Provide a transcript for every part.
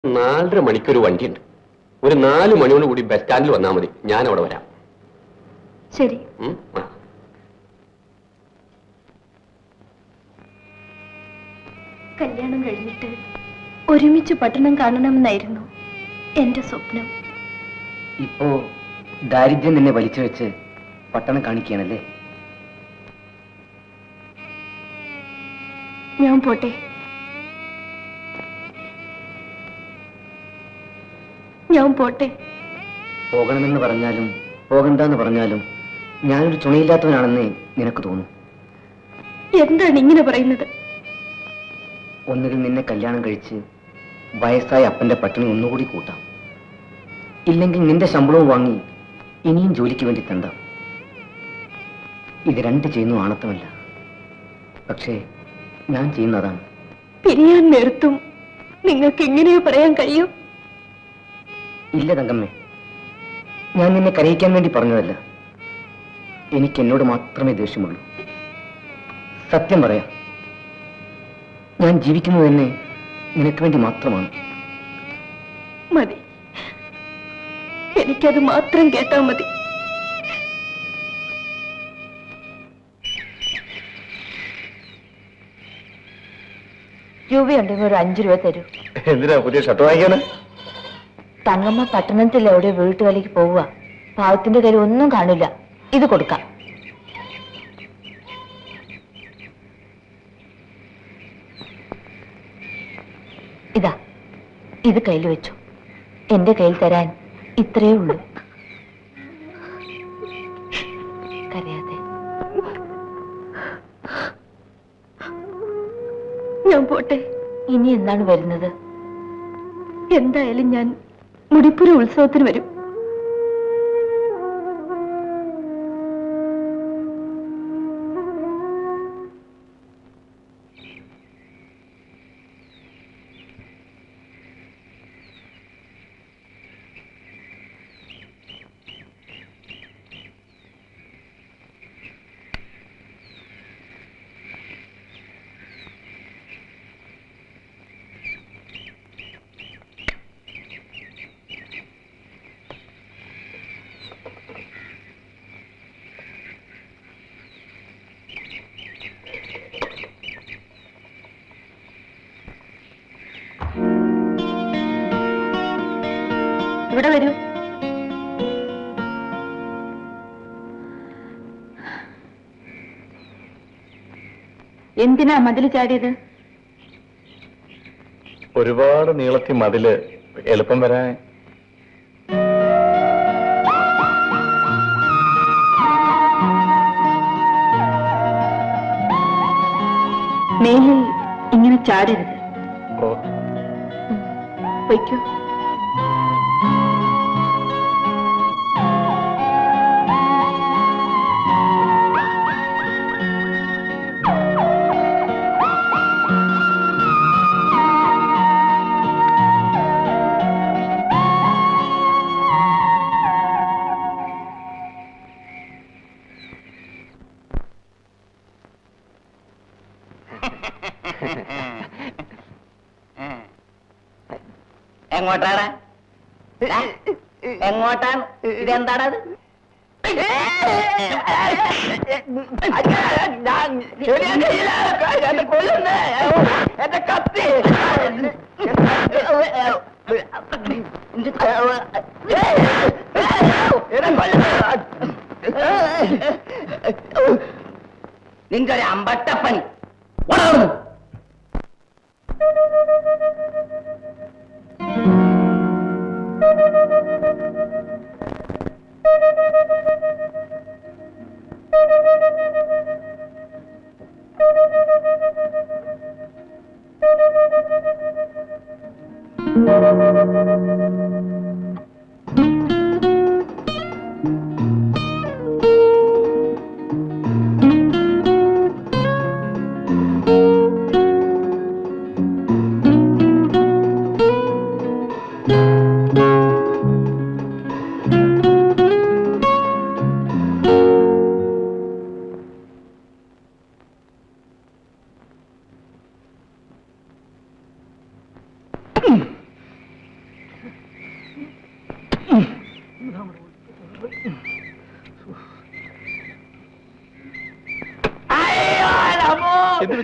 നാലര മണിക്കൊരു വണ്ടിയുണ്ട് ഒരു നാല് മണിയോട് കൂടി ബസ് സ്റ്റാൻഡിൽ വന്നാൽ മതി ഞാൻ അവിടെ വരാം ശരി ഉം? ആ. കല്യാണം കഴിഞ്ഞിട്ട് ഒരുമിച്ച് പട്ടണം കാണണമെന്നായിരുന്നു എന്റെ സ്വപ്നം ഇപ്പോ ദാരിദ്ര്യം നിന്നെ വലിച്ചു വെച്ച് പട്ടണം കാണിക്കുകയാണല്ലേ ഞാൻ പോട്ടെ ഞാൻ പോട്ടെ പോകണമെന്ന് പറഞ്ഞാലും പോകണ്ടെന്ന് പറഞ്ഞാലും ഞാനൊരു തുണയില്ലാത്തവനാണെന്ന് നിനക്ക് തോന്നും എന്താണ് ഇങ്ങനെ പറയുന്നത് ഒന്നുകിൽ നിന്നെ കല്യാണം കഴിച്ച് വയസ്സായ അപ്പന്റെ പട്ടിണി ഒന്നുകൂടി കൂട്ടാം ഇല്ലെങ്കിൽ നിന്റെ ശമ്പളവും വാങ്ങി ഇനിയും ജോലിക്ക് വേണ്ടി തണ്ടാം ഇത് രണ്ട് ചെയ്യുന്നു ആണത്തമല്ല പക്ഷേ ഞാൻ ചെയ്യുന്നതാണ് പിരിയാൻ നിർത്തും നിങ്ങൾക്ക് എങ്ങനെയോ പറയാൻ കഴിയും ഇല്ല തങ്കമ്മേ ഞാൻ നിന്നെ കരയിക്കാൻ വേണ്ടി പറഞ്ഞതല്ല എനിക്ക് എന്നോട് മാത്രമേ ദേഷ്യമുള്ളൂ സത്യം പറയാം ഞാൻ ജീവിക്കുന്നത് തന്നെ നിനക്ക് വേണ്ടി മാത്രമാണ് മതി എനിക്കത് മാത്രം കേട്ടാ മതി രൂപയുണ്ടെങ്കിൽ ഒരു അഞ്ചു രൂപ തരൂ എന്തിനാ പുതിയ ഷർട്ട് വാങ്ങിക്കാന് തങ്കമ്മ പട്ടണത്തിൽ എവിടെ വീട്ടുവേലയ്ക്ക് പോവുക പാവത്തിന്റെ കയ്യിൽ ഒന്നും കാണില്ല ഇത് കൊടുക്കാം ഇതാ ഇത് കയ്യിൽ വെച്ചു എന്റെ കയ്യിൽ തരാൻ ഇത്രയേ ഉള്ളൂ കരയാതെ ഞാൻ പോട്ടെ ഇനി എന്നാണ് വരുന്നത് എന്തായാലും ഞാൻ മുടിപ്പുര ഉത്സവത്തിന് വരും ഇവിടെ വരൂ എന്തിനാ മതിൽ ചാടിയത് ഒരുപാട് നീളത്തി മതില് എളുപ്പം വരാൻ മേലിൽ ഇങ്ങനെ ചാടരുത് ഓ പൊയ്ക്കോ എങ്ങോട്ടാണ് എങ്ങോട്ടാണ് ഇതെന്താണത് എന്റെ കത്തി നിന്റെ ഒരു അമ്പട്ടപ്പണി വളർന്നു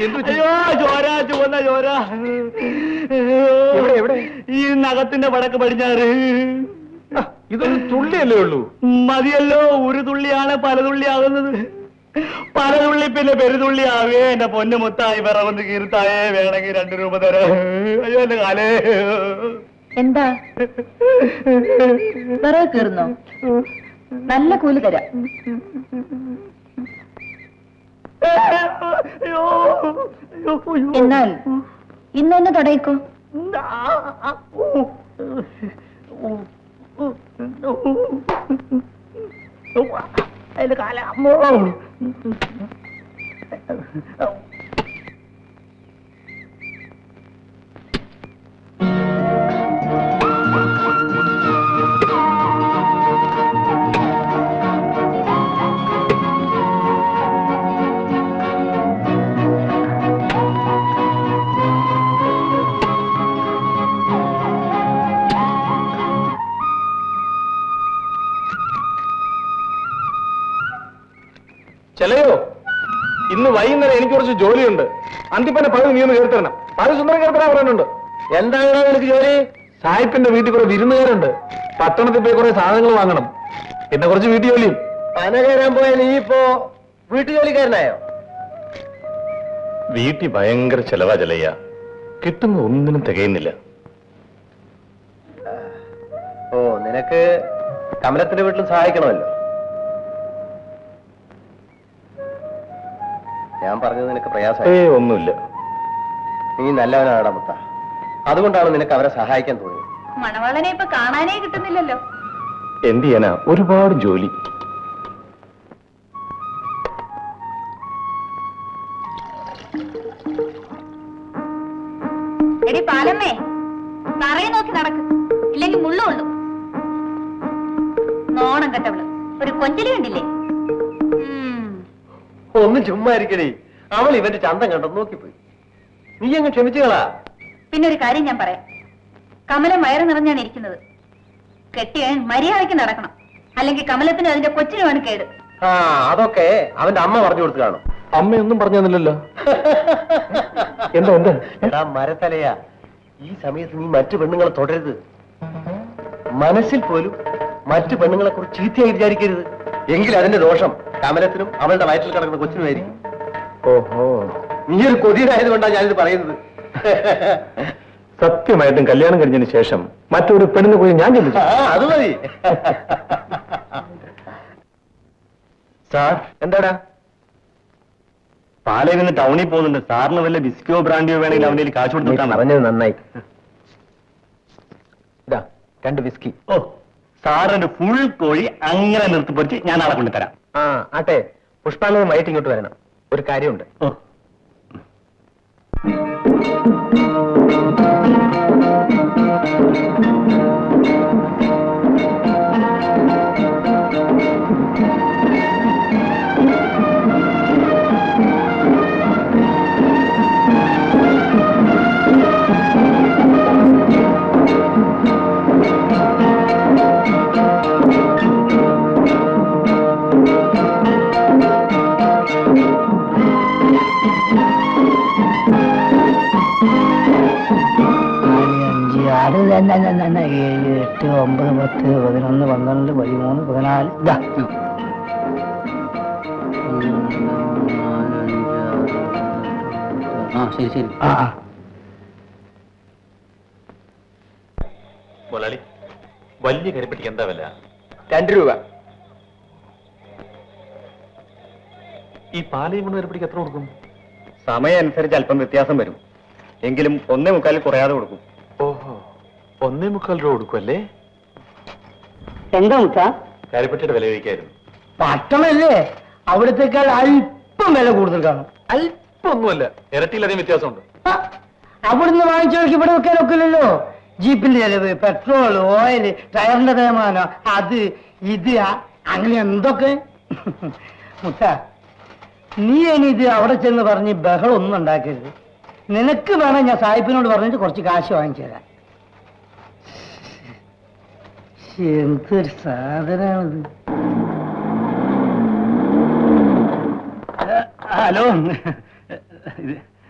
അയ്യോ ചോര ചുവന്ന ചോര എവിടെ, എവിടെ? ഈ നഖത്തിന്റെ വടക്ക് പടിഞ്ഞാറ് ഇതൊരു തുള്ളിയല്ലേ ഉള്ളൂ മതിയല്ലോ ഒരു തുള്ളിയാണ് പല തുള്ളിയാകുന്നത് പല തുള്ളി പിന്നെ പെരുതുള്ളി ആവേ എന്റെ പൊന്നു മുത്തായി വിറവൊന്ന് കീർത്തായേ വേണമെങ്കിൽ രണ്ടു രൂപ തരാം അയ്യോ എന്റെ കാലേ എന്താ വിറക് കീറുന്നോ നല്ല കൂലി തരാം അയ്യോ അയ്യോ അയ്യോ എന്നാൽ ഇന്ന് തന്നെ തുടങ്ങിക്കോ അതിന്റെ കാല അമ്മോ ചെലയോ ഇന്ന് വൈകുന്നേരം എനിക്ക് കുറച്ച് ജോലിയുണ്ട് അന്തിപ്പന്നെ പകുതി നീ ഒന്ന് കേർത്തരണം പകുതി സുന്ദരം കേർത്തരാ പറയുന്നുണ്ട് എന്താണ് എനിക്ക് ജോലി സായിപ്പിന്റെ വീട്ടിൽ കുറെ വിരുന്നുകാരുണ്ട് പട്ടണത്തിൽ പോയി കുറെ സാധനങ്ങൾ വാങ്ങണം പിന്നെ കുറച്ച് വീട്ടു ജോലിയും പന കയറാൻ പോയ നീ ഇപ്പോ വീട്ടുജോലിക്കാരനായോ വീട്ടിൽ ഭയങ്കര ചെലവാ ചെലയ്യ കിട്ടുന്ന ഒന്നിനും തികയുന്നില്ല ഓ നിനക്ക് കമലത്തിന്റെ വീട്ടിലും സഹായിക്കണമല്ലോ ഞാൻ പറഞ്ഞത് നിനക്ക് പ്രയാസമായി ഏ ഒന്നുമില്ല നീ നല്ലവനാടാ മുത്ത അതുകൊണ്ടാണ് നിനക്ക് അവരെ സഹായിക്കാൻ തോന്നിയത് മണവാളനെ ഇപ്പൊ കാണാനേ കിട്ടുന്നില്ലല്ലോ എന്ത് ചെയ്യാനാ ഒരുപാട് ജോലി എടി പാലമ്മേ തറയെ നോക്കി നടക്ക് ഇല്ലെങ്കിൽ മുള്ളുള്ളൂ നോണം കെട്ടവള് ഒരു കൊഞ്ചലി കണ്ടില്ലേ ഉം. ഒന്ന് ചുമ്മാ ഇരിക്കണേ അവൾ ഇവന്റെ ചന്തം കണ്ടോ നോക്കിപ്പോയി നീ അങ്ങ് ക്ഷമിച്ചുകളാ പിന്നെ ഒരു കാര്യം ഞാൻ പറയാം കമലം വയറ് നിറഞ്ഞാണ് ഇരിക്കുന്നത് കെട്ടിയൻ മര്യാദയ്ക്ക് നടക്കണം അല്ലെങ്കിൽ കമലത്തിനും അതിന്റെ കൊച്ചിനുമാണ് കേട് ആ അതൊക്കെ അവന്റെ അമ്മ പറഞ്ഞു കൊടുത്തു കാണും അമ്മയൊന്നും പറഞ്ഞു തന്നില്ലല്ലോ എന്താ എന്താ എടാ മരത്തലയാ ഈ സമയത്ത് നീ മറ്റു പെണ്ണുങ്ങളെ തുടരുത് മനസ്സിൽ പോലും മറ്റു പെണ്ണുങ്ങളെ കുറിച്ച് ചീത്തയായി വിചാരിക്കരുത് എങ്കിൽ അതിന്റെ ദോഷം കമലത്തിനും അവളുടെ വയറ്റിൽ കിടക്കുന്ന കൊച്ചിനുമായിരിക്കും ഓഹോ നീ ഒരു കൊതിയനായതുകൊണ്ടാണ് ഞാനിത് പറയുന്നത് സത്യമായിട്ടും കല്യാണം കഴിഞ്ഞതിന് ശേഷം മറ്റൊരു പെണ്ണിനെ പോയി ഞാൻ ചിന്തിച്ചു ആ, അത് മതി സാർ എന്താടാ പാലയിൽ നിന്ന് ടൗണിൽ പോകുന്നുണ്ട് സാറിന് വല്ല ബിസ്കോ ബ്രാൻഡിയോ വേണമെങ്കിൽ അവന്റെ കയ്യിൽ കാശ് കൊടുത്തു പറഞ്ഞത് നന്നായി ഇതാ രണ്ട് വിസ്കി ഓ സാറിന്റെ ഫുൾ കോഴി അങ്ങനെ നിർത്തിപ്പൊരിച്ച് ഞാൻ നാളെ കൊണ്ടുതരാം ആ ആട്ടെ പുഷ്പാലയം വൈകിട്ട് ഇങ്ങോട്ട് വരണം ഒരു കാര്യമുണ്ട് ഓ അഞ്ച് ആറ് തന്നെ തന്നെ ഏഴ് എട്ട് ഒമ്പത് പത്ത് പതിനൊന്ന് പന്ത്രണ്ട് പതിമൂന്ന് പതിനാല് ഇതാ ആ ശരി ശരി ആ മുതലാളി വലിയ കരിപ്പെട്ടിക്ക് എന്താ വില രണ്ട് രൂപ ഈ പാലയും കൊണ്ട് കരിപ്പെട്ടിക്ക് എത്ര കൊടുക്കും സമയം അനുസരിച്ച് അല്പം വ്യത്യാസം വരും എങ്കിലും ഒന്നേ മുക്കാലിൽ കുറയാതെ കൊടുക്കും ഓഹോ ഒന്നേ മുക്കാൽ രൂപ കൊടുക്കുമല്ലേ എന്താ മുത്ത കരിപ്പെട്ടിയുടെ വില ചോദിക്കായിരുന്നു പട്ടണല്ലേ അവിടത്തേക്കാൾ അല്പം വില കൂടുതൽ കാണും അല്പൊന്നുമല്ല ഇരട്ടിയിലധികം വ്യത്യാസമുണ്ട് ആ, അവിടുന്ന് വാങ്ങിച്ചവർക്ക് ഇവിടെ വെക്കാൻ ഒക്കില്ലല്ലോ ജീപ്പിന്റെ ചെലവ് പെട്രോൾ ഓയിൽ ടയറിന്റെ തേമാനം അത് ഇത് ആ, അങ്ങനെ എന്തൊക്കെ മുത്ത നീ ഇനി ഇത് അവിടെ ചെന്ന് പറഞ്ഞ് ബഹളം ഒന്നും ഉണ്ടാക്കരുത് നിനക്ക് വേണം ഞാൻ സാഹിബിനോട് പറഞ്ഞിട്ട് കുറച്ച് കാശ് വാങ്ങിച്ചു തരാം എന്തൊരു സാധനമാണിത് ഹലോ ഇത്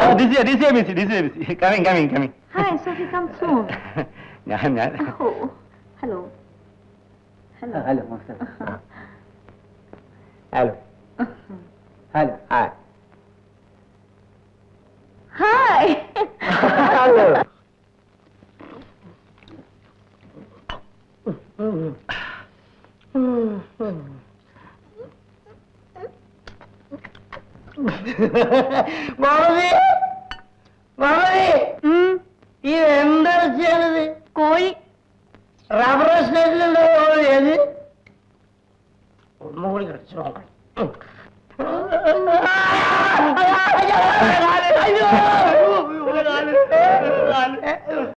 ഡിസിയ ഡിസിയ മിസ്സി ഡിസിയ മിസ്സി coming coming coming hi Sophie come soon ഞാൻ ഞാൻ ഓ hello hello hello hello hello hi hi hello മാമതി മാമതി ഇത് എന്താ ചെയ്യണത് കോഴി റബ്ബർ സ്റ്റേറ്റിലുണ്ടോ ഏത് ഒന്നുകൂടി കടിച്ചു നോക്കണം അയ്യോ